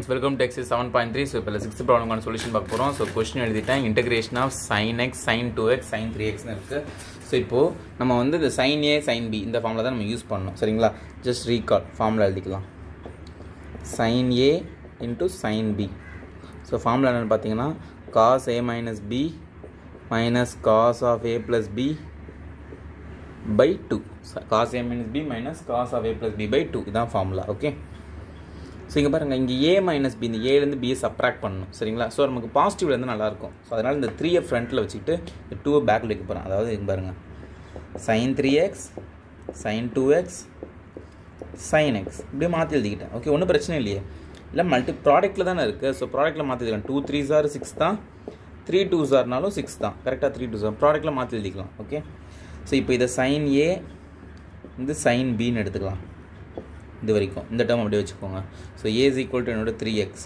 welcome to exercise seven point three so இப்போ sixth ப்ராப்ளம்கான solution பார்க்க போகிறோம் ஸோ கொஸ்டின் எழுதிட்டேன் integration of sine x sine two x sine three எக்ஸ்னு இருக்குது ஸோ இப்போது நம்ம வந்து இந்த சைன் ஏ சைன் பி இந்த ஃபார்மில் தான் நம்ம யூஸ் பண்ணணும் சரிங்களா ஜஸ்ட் ரீகால் ஃபார்மில் எழுதிக்கலாம் sine A into sine B so formula என்னென்னு பார்த்தீங்கன்னா cos A minus B minus cos of A plus B by two cos A minus B minus cos of A plus B by two இதான் formula okay so இங்கே பாருங்கள் இங்கே ஏ minus B இந்த ஏலேருந்து பியை subtract பண்ணணும் சரிங்களா ஸோ நமக்கு பாசிட்டிவ்லேருந்து நல்லாயிருக்கும் ஸோ அதனால் இந்த த்ரீயை ஃப்ரண்ட்டில் வச்சுக்கிட்டு இந்த டூவை பேக்கில் வைக்க போகிறேன் அதாவது இங்கே பாருங்கள் sine three x sine two x sine x இப்படியே மாற்றி எழுதிக்கிட்டேன் ஓகே ஒன்றும் பிரச்சனை இல்லையே இல்லை மல்டி ப்ராடக்ட்டில் தானே இருக்குது ஸோ ப்ராடக்ட்டில் மாற்றி எழுதிக்கலாம் டூ த்ரீ சார் சிக்ஸ் தான் த்ரீ டூ சார்னாலும் சிக்ஸ் தான் கரெக்டாக த்ரீ டூ சார் ப்ராடக்ட்டில் மாற்றி எழுதிக்கலாம் ஓகே ஸோ இப்போ இதை சைன் ஏ வந்து சைன் பின்னு எடுத்துக்கலாம் இது வரைக்கும் இந்த டேர்ம் அப்படியே வச்சுக்கோங்க so A is equal to என்னோட three x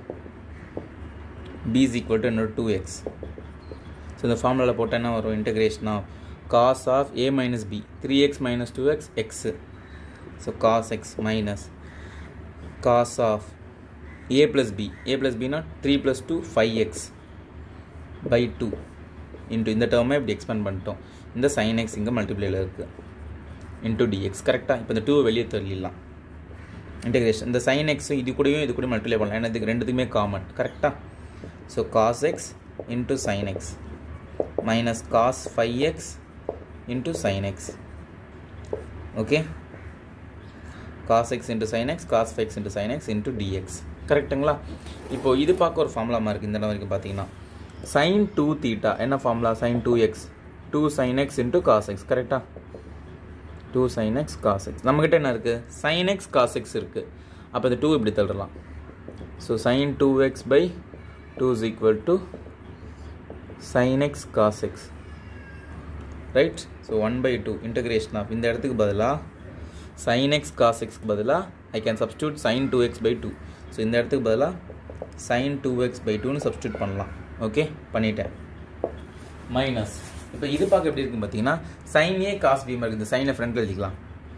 B is equal to என்னோட டூ எக்ஸ் ஸோ இந்த ஃபார்முலாவில் போட்டால் என்ன வரும் integration of cos of A minus B three x minus two x x so cos x minus cos of A plus B A plus பினா three plus two five x by two into இந்த டேர்மை இப்படி expand பண்ணிட்டோம் இந்த sine X இங்கே மல்டிப்ளேயில் இருக்குது into dx கரெக்டாக இப்போ இந்த டூவை வெளியே தள்ளிடலாம் இன்டெகிரேஷன் இந்த சைன் எக்ஸ் இது கூடயும் இது கூட மல்டிப்ளை பண்ணலாம் ஏன்னா இதுக்கு ரெண்டுத்துக்குமே காமன் கரெக்டாக so cos x into sine x minus cos five x into sine x okay cos x into sine x cos five x into sine x into d x கரெக்டுங்களா இப்போது இது பார்க்க ஒரு ஃபார்முலாமா இருக்குது இந்த இடம் வரைக்கும் பார்த்தீங்கன்னா சைன் டூ தீட்டா என்ன formula sine two x two sine x into cos x கரெக்டாக two sine x cos x நம்மக்கிட்ட என்ன இருக்குது சைன் எக்ஸ் காஸ் எக்ஸ் இருக்குது அப்போ இந்த டூ இப்படி தள்ளிடலாம் so sine two x by two is equal to sine x cos x right so one by two integration of இந்த இடத்துக்கு பதிலாக சைன் எக்ஸ் காஸ் எக்ஸ்க்கு பதிலாக I can substitute sine two x by two so இந்த இடத்துக்கு பதிலாக sine two x by டூன்னு substitute பண்ணலாம் ஓகே பண்ணிட்டேன் மைனஸ் இப்போ இது பார்க்க எப்படி இருக்குன்னு பார்த்தீங்கன்னா சைன் ஏ காஸ் பி மாதிரி இந்த சைனை ஃப்ரண்ட்டில் எழுதிக்கலாம்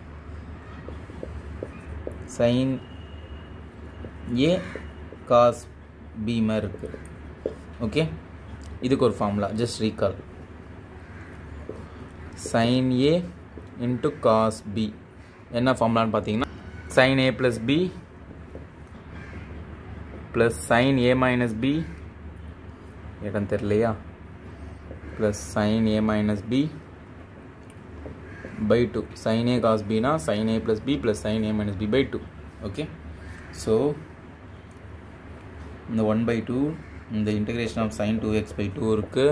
சைன் ஏ காஸ் பி மாதிரி இருக்குது ஓகே இதுக்கு ஒரு formula just recall sine A into cos B என்ன ஃபார்முலான்னு பார்த்தீங்கன்னா sine A plus B plus sine A minus B இடம் தெரியலையா plus sin a minus b by 2 sin a cos b na sin a plus b plus sin a minus b by 2 okay so இந்த 1 by 2 இந்த integration of sin 2x by 2 இருக்கு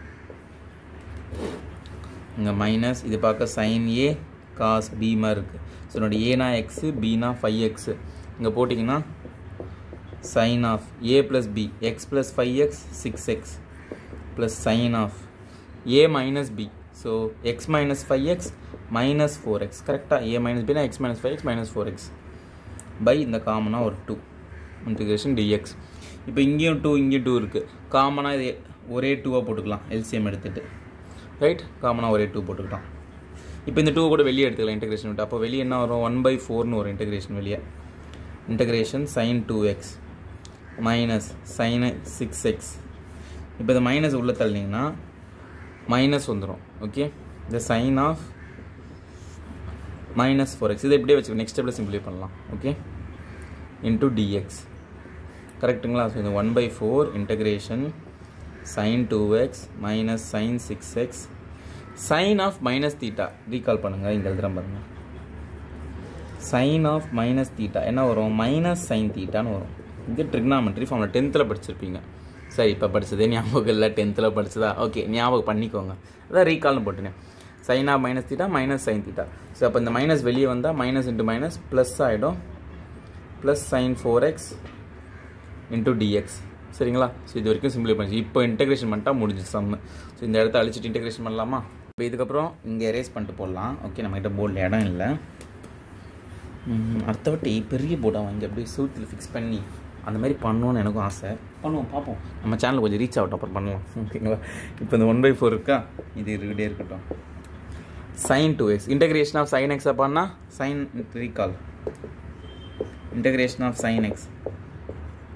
இங்கே minus இது பார்க்க sin a cos b மாதிரி இருக்கு so என்னோட ஏனா எக்ஸு பினா ஃபைவ் எக்ஸு இங்கே போட்டிங்கன்னா sin of a plus b x plus 5x 6x plus sin of a minus b so x minus 5x minus 4x கரெக்டாக a minus b னா x minus 5x minus 4x by இந்த காமனாக ஒரு 2 integration dx இப்போ இங்கேயும் two இங்கேயும் two இருக்குது காமனாக இது ஒரே டூவாக போட்டுக்கலாம் எல்சிஎம் எடுத்துகிட்டு ரைட் காமனாக ஒரே டூ போட்டுக்கலாம் இப்போ இந்த டூ கூட வெளியே எடுத்துக்கலாம் இன்டகிரேஷன் விட்டு அப்போ வெளியே என்ன வரும் ஒன் பை ஃபோர்னு வரும் இன்டகிரேஷன் வெளியே integration sine two x minus sine six x இப்போ இந்த மைனஸ் உள்ளே தள்ளினீங்கன்னா மைனஸ் வந்துடும் ஓகே இந்த sine of minus four x இதை எப்படியே வச்சுக்கோ நெக்ஸ்ட் ஸ்டெப்பில் சிம்பிளை பண்ணலாம் ஓகே இன்டூ டிஎக்ஸ் கரெக்டுங்களா ஸோ இந்த one by four integration sine two x minus sine six x sine of minus theta recall பண்ணுங்கள் இங்கே எழுதுகிறேன் பாருங்கள் சைன் ஆஃப் மைனஸ் தீட்டா என்ன வரும் மைனஸ் சைன் தீட்டான்னு வரும் இது ட்ரிக்னாமெட்ரி ஃபார்மில் டென்த்தில் படிச்சிருப்பீங்க சரி இப்போ படித்ததே ஞாபகம் இல்லை டென்த்தில் படிச்சதா ஓகே ஞாபகம் பண்ணிக்கோங்க அதான் ரீகால்னு போட்டுனேன் sine of minus theta minus sine theta so அப்போ இந்த மைனஸ் வெளியே வந்தால் மைனஸ் இன்ட்டு மைனஸ் ப்ளஸ் ஆகிடும் plus sign four x into d x சரிங்களா ஸோ இது வரைக்கும் சிம்பிளை பண்ணிச்சு இப்போ இன்டெகிரேஷன் பண்ணிட்டா முடிஞ்சு சம்மு ஸோ இந்த இடத்த அழிச்சிட்டு இன்டெகிரேஷன் பண்ணலாமா இப்போ இதுக்கப்புறம் இங்கே எரேஸ் பண்ணிட்டு போடலாம் ஓகே நம்மகிட்ட போர்டில் இடம் இல்லை அடுத்த வாட்டி பெரிய போர்டாக வாங்கி அப்படியே சூத்தில் ஃபிக்ஸ் பண்ணி அந்த மாதிரி பண்ணணும்னு எனக்கும் ஆசை பண்ணுவோம் பார்ப்போம் நம்ம சேனல் கொஞ்சம் ரீச் ஆகட்டும் அப்புறம் பண்ணலாம் ஓகேங்களா இப்போ இந்த ஒன் பை ஃபோர் இருக்கா இது இருக்கிட்டே இருக்கட்டும் sine two x integration of sine எக்ஸை பண்ணால் sine recall integration of sine x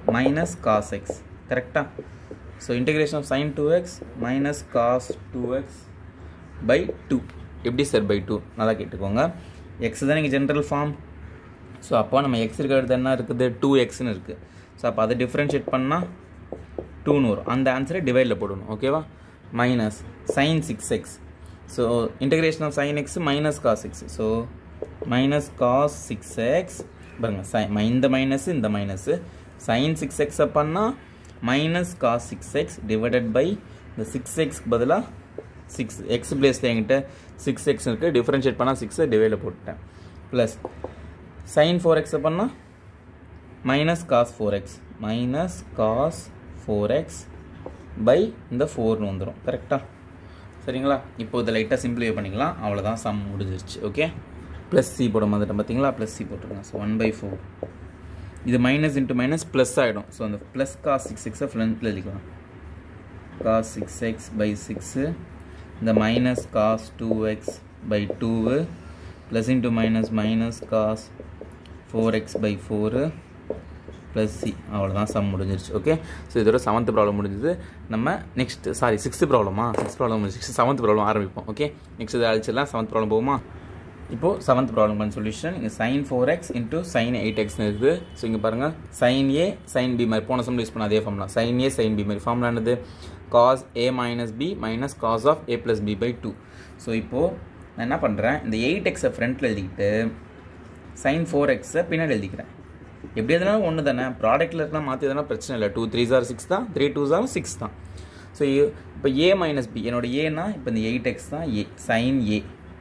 minus cos x கரெக்டாக so integration of sine two x minus cos two x by two எப்படி சார் பை டூ நல்லா கேட்டுக்கோங்க எக்ஸ் தான் இங்கே general form so அப்போ நம்ம எக்ஸ் இருக்கிறது என்ன இருக்குது டூ எக்ஸ்னு இருக்குது ஸோ அப்போ அதை டிஃப்ரென்ஷியேட் பண்ணால் டூன்னு வரும் அந்த ஆன்சரை டிவைடில் போடணும் ஓகேவா minus sine six x so integration of sine x minus cos x so minus cos six x பாருங்க சை இந்த மைனஸ் இந்த மைனஸு சைன் சிக்ஸ் எக்ஸை பண்ணால் minus cos six x divided by இந்த சிக்ஸ் எக்ஸ்க்கு பதிலாக சிக்ஸ் எக்ஸ் பிளேஸில் என்கிட்ட சிக்ஸ் எக்ஸ் இருக்குது டிஃப்ரென்ஷியேட் பண்ணால் சிக்ஸை டிவைடில் போட்டுட்டேன் ப்ளஸ் சைன் ஃபோர் எக்ஸை பண்ணால் minus cos four x minus cos four x by இந்த ஃபோர்னு வந்துடும் கரெக்டாக சரிங்களா இப்போ இதை லைட்டாக சிம்பிளிஃபை பண்ணிக்கலாம் அவ்வளோதான் சம் முடிஞ்சிருச்சு ஓகே ப்ளஸ் சி போட மாதிரி பார்த்தீங்களா ப்ளஸ் சி போட்டுருங்க ஸோ ஒன் பை ஃபோர் இது மைனஸ் இன்ட்டு மைனஸ் ப்ளஸ் ஆகிடும் ஸோ அந்த ப்ளஸ் காஸ் சிக்ஸ் எக்ஸை ஃப்ரண்ட்டில் எழுதிக்கலாம் cos six x by six இந்த minus cos two x by two plus into minus minus cos four x by four plus C அவ்வளோதான் sum முடிஞ்சிருச்சு okay so இதோட seventh problem முடிஞ்சது நம்ம நெக்ஸ்ட் சாரி சிக்ஸ்த் ப்ராப்ளமா சிக்ஸ்த் ப்ராப்ளம் முடிஞ்சு seventh problem ஆரம்பிப்போம் okay next இது அழிச்சிடலாம் செவன்த் ப்ராப்ளம் போகுமா இப்போது செவன்த் ப்ராப்ளம் பண்ண சொல்யூஷன் இங்கே sine four x into sine eight எக்ஸ்னு இருக்குது ஸோ இங்கே பாருங்கள் சைன் ஏ சைன் பி மாதிரி போன சம் யூஸ் பண்ண அதே ஃபார்ம்லாம் சைன் ஏ சைன் பி மாதிரி ஃபார்ம்லாம் என்னது cos A minus B minus cos of A plus B by two so இப்போது நான் என்ன பண்ணுறேன் இந்த எயிட் எக்ஸை ஃப்ரண்ட்டில் எழுதிக்கிட்டு சைன் ஃபோர் எக்ஸை பின்னாடி எழுதிக்கிறேன் எப்படி எதுனாலும் ஒன்று தானே ப்ராடக்ட்டில் இருக்கலாம் மாற்றி எதுனா பிரச்சனை இல்லை டூ த்ரீ ஜார் சிக்ஸ் தான் த்ரீ டூ ஜார் சிக்ஸ் தான் ஸோ இப்போ ஏ மைனஸ் பி என்னோட ஏனா இப்போ இந்த எயிட் எக்ஸ் தான் ஏ சைன் ஏ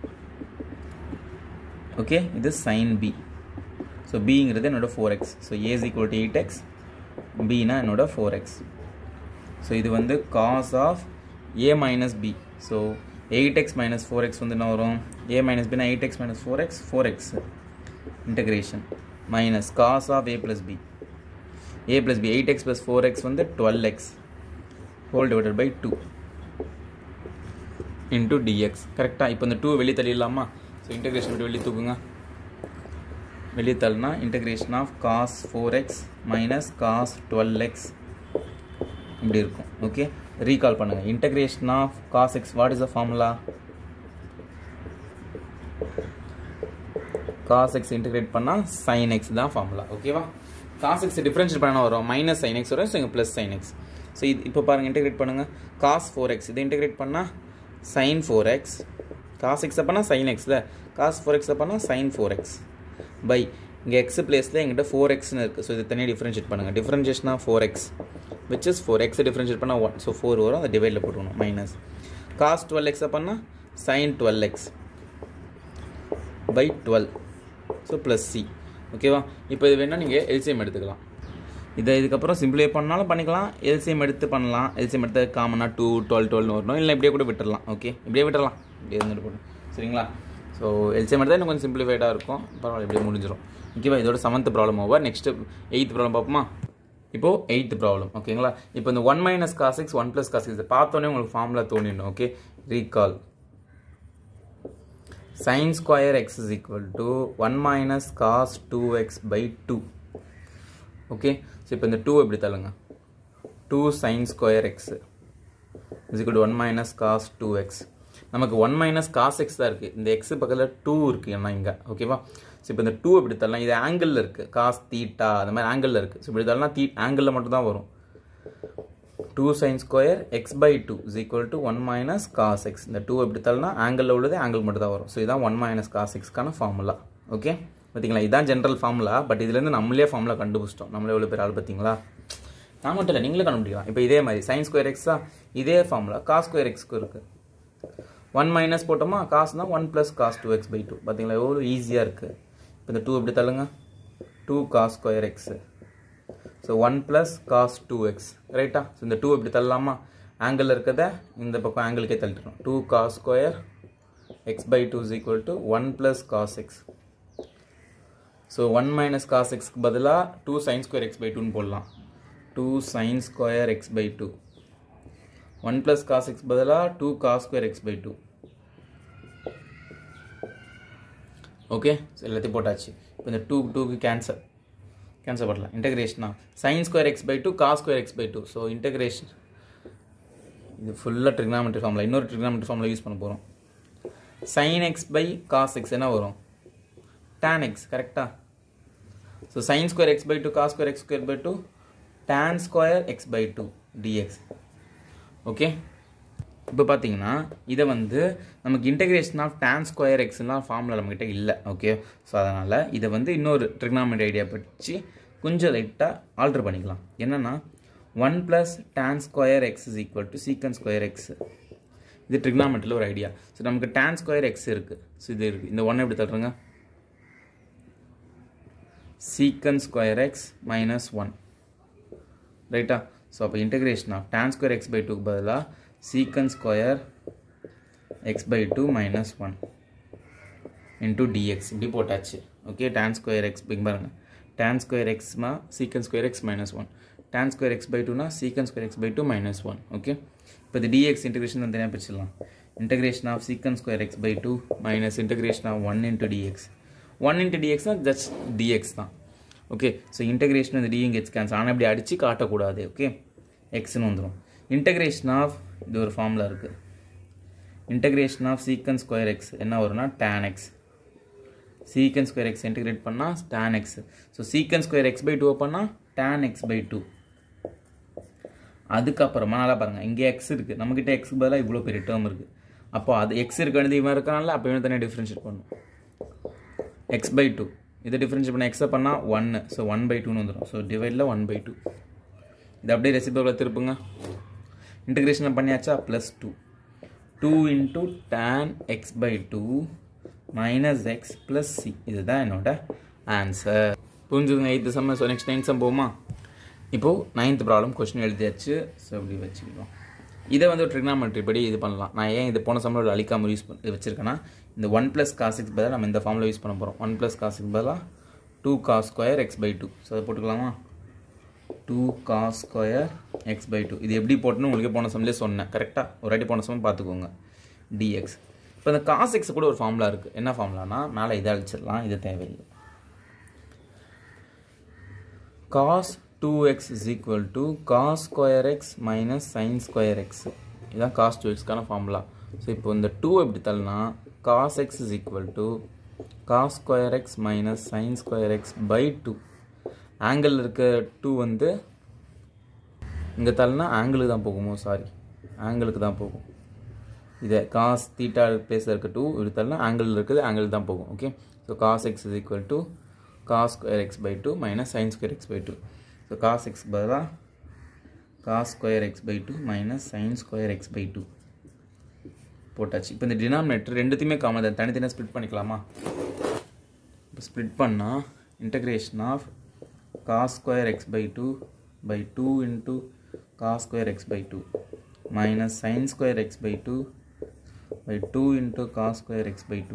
ஓகே இது சைன் பி ஸோ பிங்கிறது என்னோட four x so A is equal to eight x பினா என்னோட ஃபோர் எக்ஸ் ஸோ இது வந்து cos of A minus B so eight x minus four x வந்து என்ன வரும் ஏ மைனஸ் பினா eight x minus four x four x integration minus cos of A plus B A plus B eight x plus four x வந்து twelve x whole divided by two into d x கரெக்டாக இப்போ இந்த two வெளியே தள்ளிடலாமா so integration விட்டு வெளியே தூக்குங்க வெளியே தள்ளினா integration of cos four x minus cos twelve x இப்படி இருக்கும் ஓகே ரீகால் பண்ணுங்கள் integration of cos x what is the formula cos x integrate பண்ணால் சைன் எக்ஸ் தான் ஃபார்முலா ஓகேவா காஸ் எக்ஸ் டிஃப்ரென்ஷியேட் பண்ண வரும் மைனஸ் சைன் எக்ஸ் வரும் so இங்கே ப்ளஸ் சைன் எக்ஸ் ஸோ இது இப்போ பாருங்கள் இன்டகிரேட் பண்ணுங்கள் காஸ் ஃபோர் எக்ஸ் இதை இன்டகிரேட் பண்ணால் சைன் ஃபோர் எக்ஸ் காஸ் எக்ஸை பண்ணால் சைன் எக்ஸில் காஸ் ஃபோர் எக்ஸை பண்ணால் சைன் ஃபோர் எக்ஸ் பை இங்கே எக்ஸ் பிளேஸில் எங்கிட்ட ஃபோர் எக்ஸ்னு இருக்குது ஸோ இது தனியாக டிஃப்ரென்ஷியேட் பண்ணுங்கள் டிஃப்ரென்ஷியேஷனா four x which is four எக்ஸை டிஃப்ரென்ஷியேட் பண்ணால் ஒன் ஸோ ஃபோர் வரும் அதை டிவைடில் போட்டுக்கணும் மைனஸ் காஸ் டுவெல் எக்ஸை பண்ணால் sine twelve x by twelve so plus C ஓகேவா இப்போ இது வேணால் நீங்கள் எல்சிஎம் எடுத்துக்கலாம் இதை இதுக்கப்புறம் சிம்பிளை பண்ணாலும் பண்ணிக்கலாம் எல்சிஎம் எடுத்து பண்ணலாம் எல்சிஎம் எடுத்து காமனாக டூ டுவெல் டுவெல்னு வரணும் இல்லை இப்படியே கூட விட்டுடலாம் ஓகே இப்படியே விட்டுடலாம் இப்படியே இருந்துட்டு போடும் சரிங்களா ஸோ எல்சிஎம் எடுத்தால் இன்னும் கொஞ்சம் சிம்பிளிஃபைடாக இருக்கும் பரவாயில்ல இப்படியே முடிஞ்சிடும் ஓகேவா இதோட seventh problem over next eighth problem பார்ப்போமா இப்போது எயித்து ப்ராப்ளம் ஓகேங்களா இப்போ இந்த one minus cos x one plus cos x பார்த்தோன்னே உங்களுக்கு ஃபார்முலா தோணிடணும் okay recall sin square x is equal to 1 minus cos 2x by 2 okay so இப்போ இந்த 2 எப்படி தள்ளுங்க 2 sin square x is equal to 1 minus cos 2x நமக்கு 1 minus cos x தான் இருக்குது இந்த x பக்கத்தில் 2 இருக்குது என்ன இங்கே ஓகேவா ஸோ இப்போ இந்த 2 எப்படி தள்ளலாம் இது ஆங்கிளில் இருக்குது காஸ் தீட்டா அந்த மாதிரி ஆங்கிளில் இருக்குது ஸோ இப்படி தள்ளலாம் தீ ஆங்கிளில் மட்டும் தான் வரும் 2 sin square x by 2 is equal to 1 minus cos x இந்த 2 எப்படி தள்ளனா ஆங்கிளில் உள்ளது ஆங்கிள் மட்டும் தான் வரும் ஸோ இதான் 1 minus cos x கான ஃபார்முலா ஓகே பார்த்தீங்களா இதான் ஜென்ரல் ஃபார்முலா பட் இதுலேருந்து நம்மளே ஃபார்முலா கண்டுபிடிச்சிட்டோம் நம்மளே எவ்வளோ பேர் ஆள் பார்த்தீங்களா நான் மட்டும் இல்லை நீங்களே கண்டுபிடிக்கலாம் இப்போ இதே மாதிரி சைன் ஸ்கொயர் எக்ஸா இதே ஃபார்முலா காஸ் ஸ்கொயர் எக்ஸ்க்கு இருக்குது ஒன் மைனஸ் போட்டோமா காசுனா one plus cos two x by two பார்த்தீங்களா எவ்வளோ ஈஸியாக இருக்குது இப்போ இந்த டூ எப்படி தள்ளுங்க two cos square x so one plus cos two x ரைட்டா ஸோ இந்த டூ இப்படி தள்ளலாமா ஆங்கிள் இருக்கிறத இந்த பக்கம் ஆங்கிளுக்கே தள்ளிட்டுரும் two cos square x by two is equal to one plus cos x so one minus cos எக்ஸ்க்கு பதிலாக two sine square x by டூன்னு போடலாம் two sine square x by two one plus cos x பதிலாக two cos square x by two okay எல்லாத்தையும் போட்டாச்சு இப்போ இந்த two டூக்கு கேன்சல் கேன்சல் பண்ணலாம் இன்டகிரேஷனா sine square x by two cos square x by two so integration இது ஃபுல்லாக ட்ரிக்னாமெட்ரி ஃபார்முலா இன்னொரு ட்ரிக்னாமெட்ரி ஃபார்முலா யூஸ் பண்ண போகிறோம் sine x by cos x என்ன வரும் tan எக்ஸ் கரெக்டா so sine square x by two cos square x square by two tan square x by two d x okay இப்போ பார்த்தீங்கன்னா இதை வந்து நமக்கு இன்டகிரேஷன் ஆஃப் டேன் ஸ்கொயர் எக்ஸ்லாம் ஃபார்முலா நம்மக்கிட்ட இல்லை ஓகே ஸோ அதனால் இதை வந்து இன்னொரு ட்ரிக்னாமெட்ரி ஐடியா வச்சு கொஞ்சம் லைட்டாக ஆல்ட்ரு பண்ணிக்கலாம் என்னென்னா one plus tan square x is equal to secant square x இது ட்ரிக்னாமெட்ரியில் ஒரு ஐடியா ஸோ நமக்கு டேன் ஸ்கொயர் எக்ஸ் இருக்குது ஸோ இது இருக்குது இந்த ஒன்றை எப்படி தட்டுறங்க secant square x minus one ரைட்டா ஸோ அப்போ integration of tan square x by டூக்கு பதிலாக secant square x by two minus one into d x இப்படி போட்டாச்சு ஓகே டேன் ஸ்கொயர் எக்ஸ் பிங் பாருங்கள் டேன் ஸ்கொயர் எக்ஸ்மா secant square x minus one tan square x by டூனா secant square x by two minus one okay இப்போ இது d x integration வந்து தனியாக பிரிச்சிடலாம் integration of secant square x by two minus integration of one into d x one into டிஎக்ஸ்னா just d x தான் okay so integration இந்த டிஎங் ஹெச் கேன்சல் ஆனால் இப்படி அடித்து காட்டக்கூடாது ஓகே எக்ஸ்னு வந்துடும் இன்டகிரேஷன் ஆஃப் இது ஒரு ஃபார்முலா இருக்குது integration of secant square x என்ன வரும்னா tan x secant square x integrate பண்ணால் tan x so secant square x by two பண்ணால் டேன் எக்ஸ் பை டூ அதுக்கப்புறமா நல்லா பாருங்கள் இங்கே எக்ஸ் இருக்குது நம்மக்கிட்ட எக்ஸ் பதிலாக இவ்வளோ பெரிய டேர்ம் இருக்குது அப்போ அது எக்ஸ் இருக்க வேண்டியது இவன் இருக்கனால அப்போ இவன் தனியாக டிஃப்ரென்ஷியேட் பண்ணும் எக்ஸ் பை டூ இதை டிஃப்ரென்ஷியேட் பண்ண எக்ஸை பண்ணால் ஒன்று ஸோ ஒன் பை டூன்னு வந்துடும் ஸோ டிவைடில் ஒன் பை டூ இது அப்படியே ரெசிபிள் திருப்புங்க இன்டிகிரேஷன் பண்ணியாச்சா plus two two into tan x by two minus x plus C இதுதான் என்னோட ஆன்சர் புரிஞ்சுதுங்க எயித்து சம்ம ஸோ நெக்ஸ்ட் நைன்த் சம் போமா இப்போது நைன்த் ப்ராப்ளம் கொஸ்டின் எழுதியாச்சு ஸோ இப்படி வச்சுக்கிறோம் இதை வந்து ஒரு ட்ரிக்னாமெட்ரி படி இது பண்ணலாம் நான் ஏன் இது போன சம்மளோட அழிக்காமல் யூஸ் பண்ணி வச்சிருக்கேன்னா இந்த ஒன் ப்ளஸ் காசிக்ஸ் பதிலாக நம்ம இந்த ஃபார்மில் யூஸ் பண்ண போகிறோம் ஒன் ப்ளஸ் காசிக்ஸ் பதிலாக two cos square x by two so அதை போட்டுக்கலாமா two cos square x by two இது எப்படி போட்டுன்னு உங்களுக்கு போன சம்லேயே சொன்னேன் கரெக்டாக ஒரு வாட்டி போன சமம் பார்த்துக்கோங்க டிஎக்ஸ் இப்போ இந்த காஸ் எக்ஸ் கூட ஒரு ஃபார்முலா இருக்குது என்ன ஃபார்முலானா மேலே இதை அழிச்சிடலாம் இது தேவையில்லை cos two x is equal to cos square x minus sine square x இதுதான் காஸ் டூ எக்ஸ்க்கான ஃபார்முலா ஸோ இப்போ இந்த டூ எப்படி தள்ளனா cos x is equal to cos square x minus sine square x by two angle இருக்க two வந்து இங்கே தள்ளினா ஆங்கிளுக்கு தான் போகுமோ சாரி ஆங்கிளுக்கு தான் போகும் இதை காஸ் தீட்டா பிளேஸில் இருக்க டூ இப்படி தள்ளினா ஆங்கிள் இருக்குது ஆங்கிள் தான் போகும் okay so cos x is equal to cos square x by two minus sine square x by two so cos x பதிலாக cos square x by two minus sine square x by two போட்டாச்சு இப்போ இந்த denominator ரெண்டுத்தையுமே common தான் தனித்தனியாக split பண்ணிக்கலாமா இப்போ split பண்ணால் integration of cos square x by two by two into cos square x by two minus sine square x by two by two into cos square x by two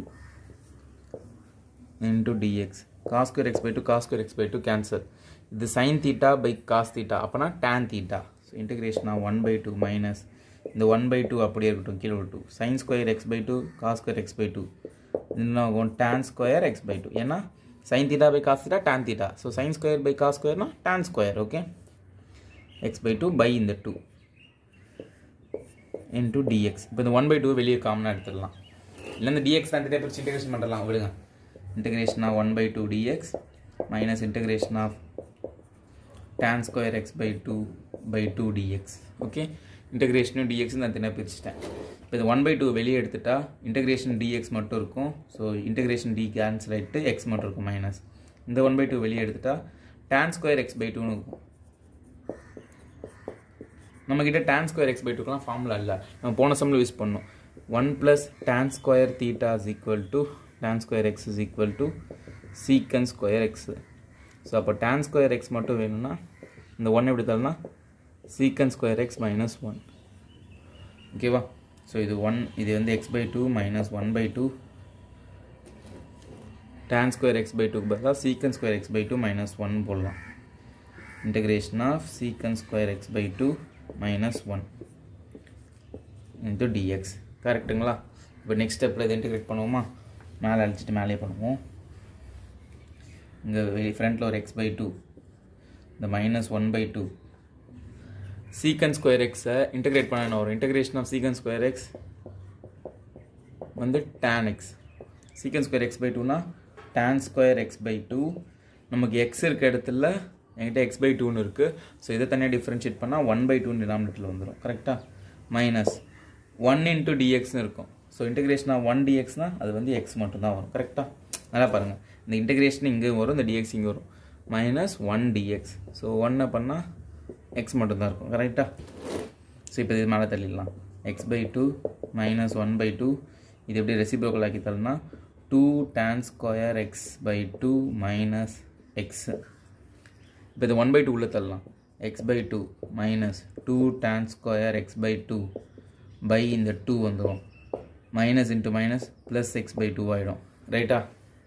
into dx cos square x by 2 cos square x by 2 cancel இது sin theta by cos theta அப்பனா tan theta so integration of 1 by 2 minus இந்த 1 by 2 அப்படியே இருக்கட்டும் கீழே ஒரு 2 sin square x by 2 cos square x by 2 இன்னும் tan square x by 2 ஏன்னா sin theta by cos theta tan theta so sin square by cos square னா tan square okay x by 2 by இந்த 2 into dx இப்போ இந்த 1 by 2 வெளியே காமனாக எடுத்துடலாம் இல்லை இந்த dx தான் theta பிரிச்சு இன்டெகிரேஷன் பண்ணலாம் விடுங்க integration of 1 by 2 dx minus integration of tan square x by 2 by 2 dx okay இன்டகிரேஷனும் டிஎக்ஸ் நான் தனியாக பிரிச்சுட்டேன் இப்போ இது ஒன் பை டூ வெளியே எடுத்துட்டா இன்டகிரேஷன் டிஎக்ஸ் மட்டும் இருக்கும் ஸோ இன்டகிரேஷன் டி கேன்சல் ஆகிட்டு எக்ஸ் மட்டும் இருக்கும் மைனஸ் இந்த ஒன் பை டூ வெளியே எடுத்துட்டா tan ஸ்கொயர் எக்ஸ் பை டூன்னு இருக்கும் நம்மக்கிட்ட tan ஸ்கொயர் எக்ஸ் பை டூக்கெலாம் ஃபார்முலா இல்லை நம்ம போன சம்மில் யூஸ் பண்ணோம் one plus tan square theta is equal to tan square x is equal to secant square x so அப்போ tan ஸ்கொயர் எக்ஸ் மட்டும் வேணும்னா இந்த ஒன் எப்படி தரலாம் secant square x minus one ஓகேவா ஸோ இது ஒன் இது வந்து x by two minus one by two tan square x by டூக்கு பதிலாக secant square x by two minus one போடலாம் integration of secant square x by two minus one into d x கரெக்டுங்களா இப்போ next ஸ்டெப்பில் இதை integrate பண்ணுவோமா மேலே அழிச்சிட்டு மேலே பண்ணுவோம் இங்கே வெளி ஃப்ரண்ட்டில் ஒரு எக்ஸ் பை டூ இந்த minus one by two secant square எக்ஸை இன்டகிரேட் பண்ண வரும் integration of secant square x வந்து tan x secant square x by டூனா tan square x by two நமக்கு எக்ஸ் இருக்க இடத்துல என்கிட்ட எக்ஸ் பை டூன்னு இருக்குது ஸோ இதை தனியாக டிஃப்ரென்ஷியேட் பண்ணால் ஒன் பை டூ டினாமினேட்டரில் வந்துடும் கரெக்டாக மைனஸ் ஒன் இன்ட்டு டிஎக்ஸ்னு இருக்கும் ஸோ இன்டகிரேஷன் ஆஃப் ஒன் டிஎக்ஸ்னால் அது வந்து எக்ஸ் மட்டும்தான் வரும் கரெக்டாக நல்லா பாருங்கள் இந்த இன்டகிரேஷன் இங்கே வரும் இந்த டிஎக்ஸ் இங்கே வரும் மைனஸ் ஒன் டிஎக்ஸ் ஸோ ஒன்னை பண்ணால் எக்ஸ் மட்டும்தான் இருக்கும் கரெக்டாக ஸோ இப்போ இது மேலே தள்ளிடலாம் x by two minus one by two இது எப்படி ரெசிப்ரோக்கல் ஆக்கி தரலாம் two tan square x by two minus x இப்போ இது ஒன் பை டூ உள்ள தள்ளலாம் x by two minus two tan square x by two by இந்த டூ வந்துடும் minus into minus plus x by two ஆகிடும் ரைட்டா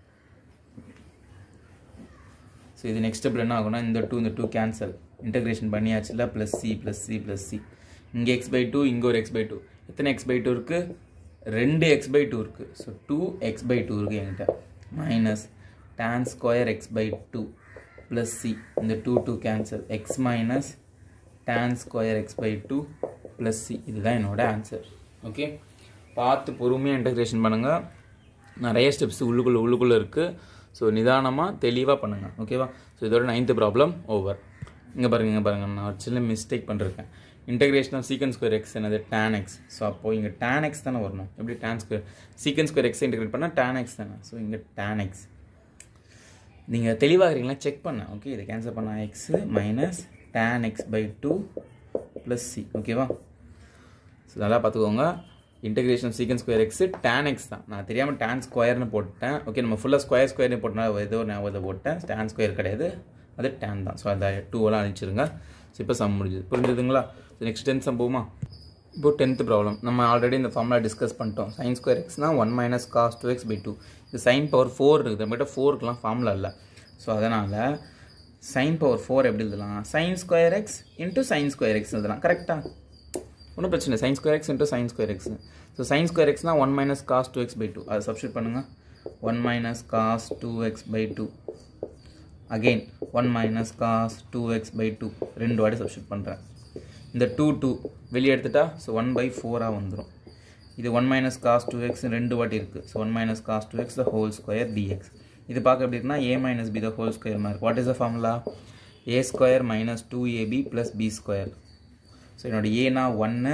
ஸோ இது next ஸ்டெப்பில் என்ன ஆகும்னா இந்த டூ இந்த டூ கேன்சல் இன்டகிரேஷன் பண்ணியாச்சுல plus c plus c plus c இங்கே எக்ஸ் பை டூ இங்கே ஒரு எக்ஸ் பை டூ எத்தனை எக்ஸ் பை டூ இருக்குது ரெண்டு எக்ஸ் பை டூ இருக்குது so two x by two இருக்குது என்கிட்ட minus tan square x by two plus c இந்த two two cancel x minus tan square x by two plus C இதுதான் என்னோட answer okay பார்த்து பொறுமையாக இன்டகிரேஷன் பண்ணுங்கள் நிறைய ஸ்டெப்ஸ் உள்ளுக்குள்ளே உள்ளுக்குள்ளே இருக்குது ஸோ நிதானமாக தெளிவாக பண்ணுங்கள் ஓகேவா ஸோ இதோட நைன்த்து ப்ராப்ளம் ஓவர் இங்கே பாருங்க இங்கே பாருங்கள் நான் ஒரு சின்ன மிஸ்டேக் பண்ணிருக்கேன் integration of secant square x என்னது tan எக்ஸ் ஸோ அப்போது இங்கே tan எக்ஸ் தானே வரணும் எப்படி tan square secant square x integrate பண்ணால் tan எக்ஸ் தானே ஸோ இங்கே tan எக்ஸ் நீங்கள் தெளிவாகிறீங்களா செக் பண்ணேன் ஓகே இதை கேன்சல் பண்ணால் x minus tan x by two plus C ஓகேவா ஸோ நல்லா பார்த்துக்கோங்க இன்டகிரேஷன் சீக்கன் ஸ்கொயர் எக்ஸ் tan எக்ஸ் தான் நான் தெரியாமல் tan ஸ்கொயர்னு போட்டேன் ஓகே நம்ம ஃபுல்லாக ஸ்கொயர் ஸ்கொயர்னு போட்டனா ஏதோ ஒரு ஞாபகத்தை போட்டேன் tan ஸ்கொயர் கிடையாது அது tan தான் ஸோ அந்த டூவெல்லாம் அழிச்சிருங்க ஸோ இப்போ சம் முடிஞ்சுது புரிஞ்சுதுங்களா ஸோ நெக்ஸ்ட் டென்த் சம் போகுமா இப்போ டென்த் ப்ராப்ளம் நம்ம ஆல்ரெடி இந்த ஃபார்முலா டிஸ்கஸ் பண்ணிட்டோம் சைன் ஸ்கொயர் எக்ஸ்னா one minus cos two x by two இது சைன் பவர் ஃபோர் இருக்குது நம்மகிட்ட ஃபோருக்குலாம் ஃபார்முலா இல்லை ஸோ அதனால் சைன் பவர் ஃபோர் எப்படி எழுதலாம் sine square x into sine square x எழுதலாம் கரெக்டாக ஒன்றும் பிரச்சனை இல்லை sine square x into sine square x so sine square எக்ஸ்னா one minus cos two x by two அதை சப்ஸ்டியூட் பண்ணுங்கள் one minus cos two x by two again one minus cos two x by two ரெண்டு வாட்டி substitute பண்ணுறேன் இந்த two two வெளியே எடுத்துட்டா so one by ஃபோராக வந்துடும் இது one minus cos two x ரெண்டு வாட்டி இருக்குது so one minus cos two x the whole square d x இது பார்க்க எப்படி இருக்குன்னா A minus B the whole square மாதிரி what is the formula A square minus two A B plus B square so என்னோட ஏனா ஒன்று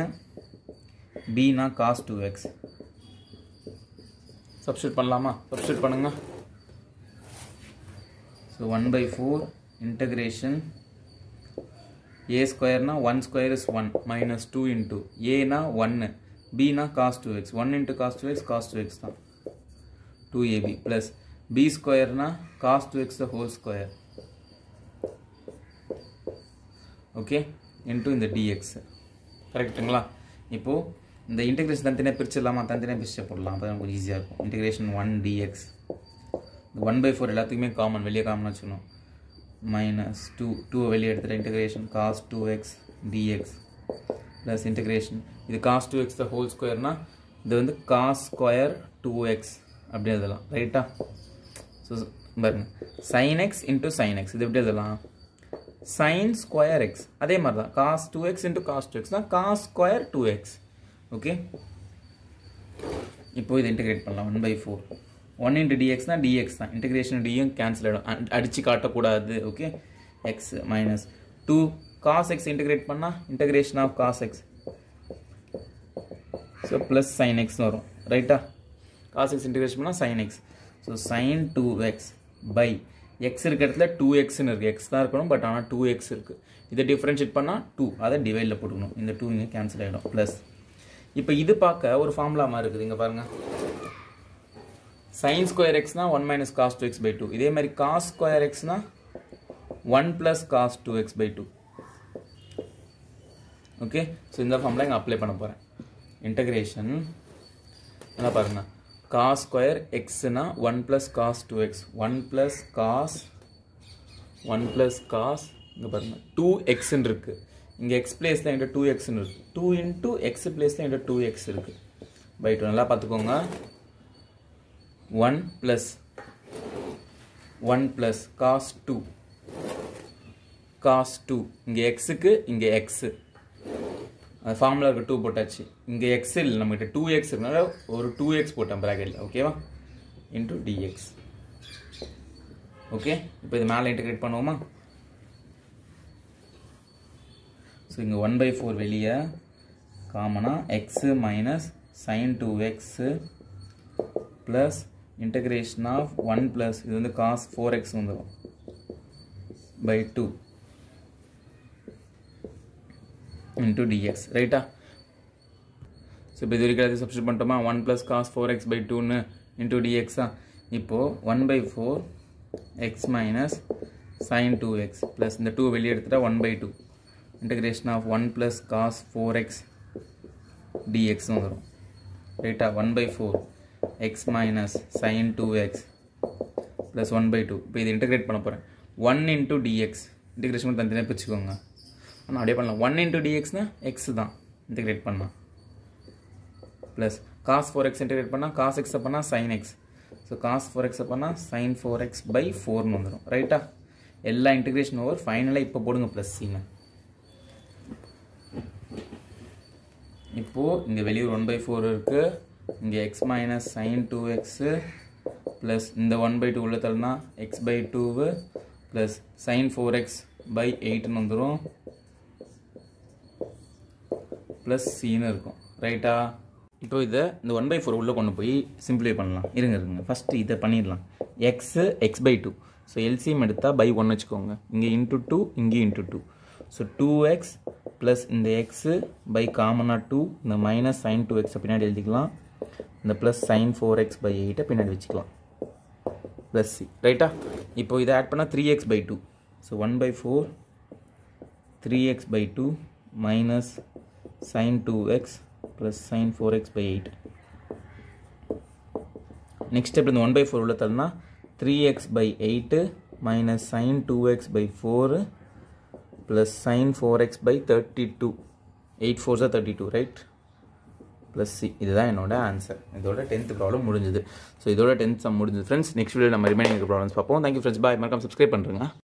பினா காஸ் டூ எக்ஸ் சப்ஸ்டியூட் பண்ணலாமா சப்ஸ்டியூட் பண்ணுங்க so one by four integration A ஸ்கொயர்னா one square is one minus two into ஏனா ஒன்று பினா cos two x one into cos two x cos two x தான் டூ ஏபி ப்ளஸ் பி ஸ்கொயர்னா cos two x the whole square okay into இந்த d x கரெக்டுங்களா இப்போது இந்த integration தனித்தனியாக பிரிச்சிடலாமா தனித்தனியாக பிரிச்சு போடலாம் அப்போ கொஞ்சம் ஈஸியாக இருக்கும் integration one d x one by four எல்லாத்துக்குமே காமன் வெளியே காமன் வச்சுக்கணும் மைனஸ் டூ டூ வெளியே எடுத்துகிட்டு integration cos two x d x plus integration இது cos two x the whole ஸ்கொயர்னா இது வந்து காஸ் ஸ்கொயர் டூ எக்ஸ் அப்படி எழுதலாம் ரைட்டா ஸோ பாருங்க sine x into sine x இது எப்படி எழுதலாம் சைன் ஸ்கொயர் எக்ஸ் அதே மாதிரி தான் cos two x into cos two x தான் cos square two x okay இப்போ இதை இன்டிகிரேட் பண்ணலாம் one by four one into d x தான் டிஎக்ஸ் தான் இன்டிகிரேஷன் டியும் கேன்சல் ஆகிடும் அடித்து காட்டக்கூடாது okay x minus two cos x integrate பண்ணால் integration of cos x so plus sine x வரும் ரைட்டா காஸ் எக்ஸ் இன்டிகிரேஷன் பண்ணால் sine x so sine two x by x இருக்க இடத்துல டூ எக்ஸ்னு இருக்குது எக்ஸ் தான் இருக்கணும் பட் ஆனால் டூ எக்ஸ் இருக்குது இதை டிஃப்ரென்ஷியேட் பண்ணால் டூ அதை டிவைடில் போட்டுக்கணும் இந்த டூ இங்கே கேன்சல் ஆகிடும் ப்ளஸ் இப்போ இது பார்க்க ஒரு ஃபார்முலா மாதிரி இருக்குது இங்கே பாருங்கள் சைன் ஸ்கொயர் எக்ஸ்னா one minus cos two x by two இதே மாதிரி காஸ் ஸ்கொயர் எக்ஸ்னா one plus cos two x by two okay so இந்த ஃபார்முலா இங்கே அப்ளை பண்ண போகிறேன் இன்டகிரேஷன் என்ன பாருங்க காஸ் ஸ்கொயர் எக்ஸ்னா one plus cos two x one plus cos one plus cos இங்கே பாருங்க டூ எக்ஸ்ன்னு இருக்குது இங்கே எக்ஸ் பிளேஸில் என்கிட்ட டூ எக்ஸ்னு இருக்குது டூ இன்ட்டு எக்ஸ் பிளேஸில் என்கிட்ட டூ எக்ஸ் இருக்குது பை டூ நல்லா பார்த்துக்கோங்க one plus one plus cos two cos two இங்கே எக்ஸுக்கு இங்கே எக்ஸு அது ஃபார்முலா இருக்க டூ போட்டாச்சு இங்கே எக்ஸ் இல்லை நம்மகிட்ட டூ எக்ஸ் இருக்கனால ஒரு டூ எக்ஸ் போட்டேன் ப்ராக்கெட்டில் ஓகேவா இன்டூ டிஎக்ஸ் ஓகே இப்போ இது மேலே இன்டகிரேட் பண்ணுவோமா ஸோ இங்கே ஒன் பை ஃபோர் வெளியே காமனாக x minus sign two x plus integration of one plus இது வந்து காஸ் ஃபோர் எக்ஸ் வந்துடும் பை டூ இன்டூ டிஎக்ஸ் ரைட்டா ஸோ இப்போ இது வரைக்கும் சப்ஸ்டியூட் பண்ணிட்டோமா one plus cos four x by டூன்னு இன்டூ டிஎக்ஸா இப்போது one by four x minus sign two x plus இந்த டூ வெளியே எடுத்துட்டா one by two integration of one plus cos four x டிஎக்ஸ்னு வந்துடும் ரைட்டா one by four x minus sign two x plus one by two இப்போ இது integrate பண்ண போகிறேன் ஒன் இன்டூ டிஎக்ஸ் இன்டகிரேஷன் தனித்தனியாக பிரிச்சுக்கோங்க ஆனால் அப்படியே பண்ணலாம் ஒன் இன்டூ டிஎக்ஸ்னால் எக்ஸ் தான் இன்டகிரேட் பண்ணலாம் plus cos four x integrate பண்ணால் காஸ் எக்ஸை பண்ணால் sine x so cos four எக்ஸை பண்ணால் சைன் ஃபோர் எக்ஸ் பை ஃபோர்னு வந்துடும் ரைட்டா எல்லா இன்டகிரேஷன் ஓவர் ஃபைனலாக இப்போ போடுங்க ப்ளஸ் சீனை இப்போது இங்கே வெளியூர் ஒன் பை ஃபோர் இருக்குது இங்கே x minus sign two x plus இந்த ஒன் பை டூ உள்ள தள்ளினா x by two plus sign four x by எயிட்னு வந்துடும் ப்ளஸ் சின்னு இருக்கும் ரைட்டா இப்போ இதை இந்த ஒன் பை ஃபோர் உள்ளே கொண்டு போய் சிம்பிளை பண்ணலாம் இருங்க இருங்க ஃபஸ்ட்டு இதை பண்ணிடலாம் x x by two so LCM எடுத்தால் பை ஒன் வச்சுக்கோங்க இங்கே இன்ட்டு டூ இங்கே into two so two x plus இந்த எக்ஸு பை காமனாக டூ இந்த மைனஸ் சைன் டூ எக்ஸை பின்னாடி எழுதிக்கலாம் இந்த plus sign four x by எயிட்டை பின்னாடி வச்சுக்கலாம் ப்ளஸ் சி ரைட்டா இப்போ இதை ஆட் பண்ணால் three x by two so one by four three x by two minus sign two x plus sign four x by eight next step இந்த one by four உள்ள தரனா three x by eight minus sign two x by four plus sign four x by thirty two eight ஃபோர்ஸாக thirty two right plus C இதுதான் என்னோட answer இதோட tenth problem முடிஞ்சுது so இதோட tenth sum முடிஞ்சது friends next video நம்ம remaining problems பார்ப்போம் thank you friends bye மறக்காம சப்ஸ்கிரைப் பண்ணுறேங்க